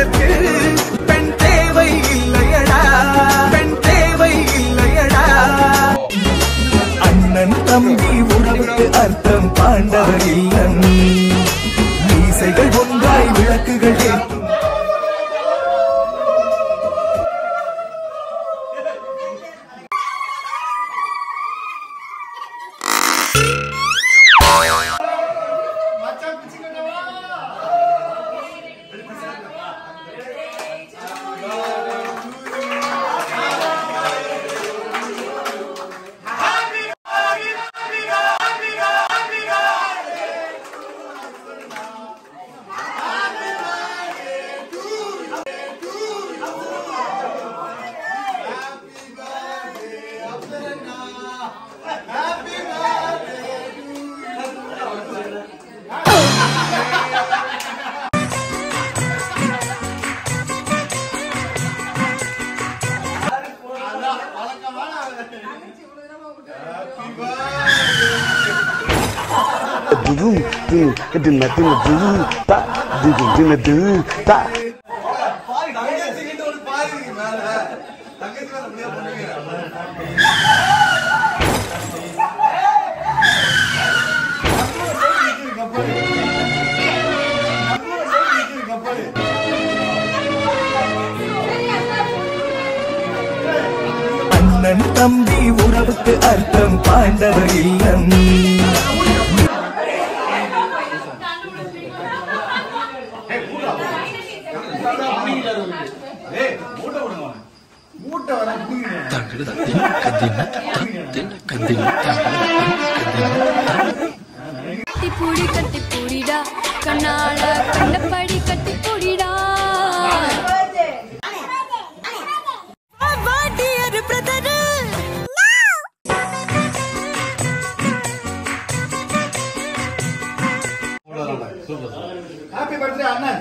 உனக்கு பெண் தேவை இல்லையடா பெண் தேவை இல்லையடா அண்ணன் தம்பி உறவுக்கு அர்த்தம் பாண்டவர் இல்லம் மீசைகள் ஒன்றாய் விளக்குகள் ஏற்றும் Dudum, dum, dum, dum, dum, ta, dum, dum, dum, ta. அண்ணன் தம்பி உறவுக்கு அர்த்தம் பாண்டவர் இல்லம் கட்டி பூடி கட்டி பூடிடா கண்ணால கண்டபடி கட்டி பூடிடா ஹாப்பி பர்த்டே அண்ணன்